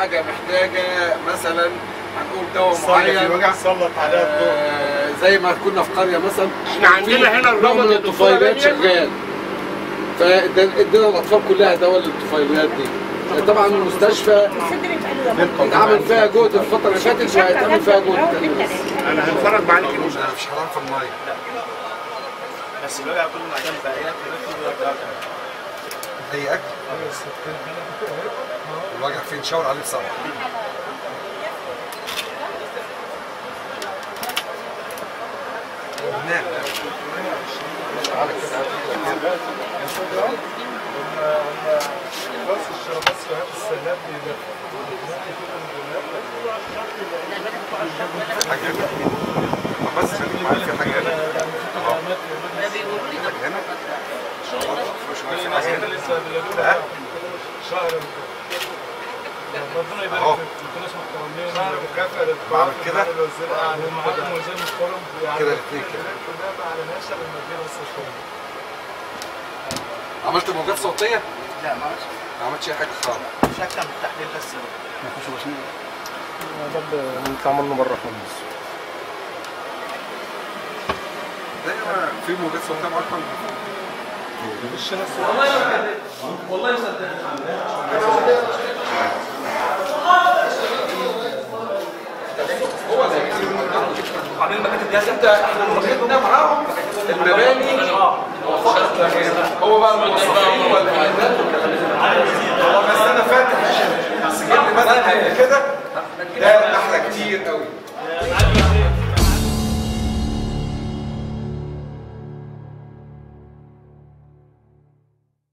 حاجه محتاجه مثلا هنقول دواء الصلة في معين وجع سلط عليها الضوء آه، زي ما كنا في قريه مثلا احنا عندنا هنا نوع من الرمض يا دكتور الطفيلات دانيال. شغال فادينا الاطفال كلها دواء للطفيلات دي طبعا المستشفى اتعمل فيها جهد الفتره اللي فاتت وهيتعمل فيها جهد تاني انا هنفرج معاك كده مش حرام في الميه بس الوجع كله عشان بقى ايه اي اكل الوجع فين شاور عليه بسرعه نعم بس الشربات في هذا السلاب حاجه هنا بس خليك معايا في حاجه هنا حاجه هنا مش عارف حاجه هنا ها؟ ربنا يبارك أهو. فيك انتوا ناس محترمين شهر مكافأة بعمل كده؟ ومعاكم وزير محترم كده الاثنين كده كلها على ناشر المدينة بس شوية عملت موجات صوتيه؟ لا ما عادش ما عملتش اي حاجه خالص شكلا بالتحليل بس ده عملنا بره خالص دايما في موجات صوتيه معاكم عاملين مكاتب جاهزه انت احنا مكاتبنا معاهم المباني فقط لا غير. هو بقى المواصفات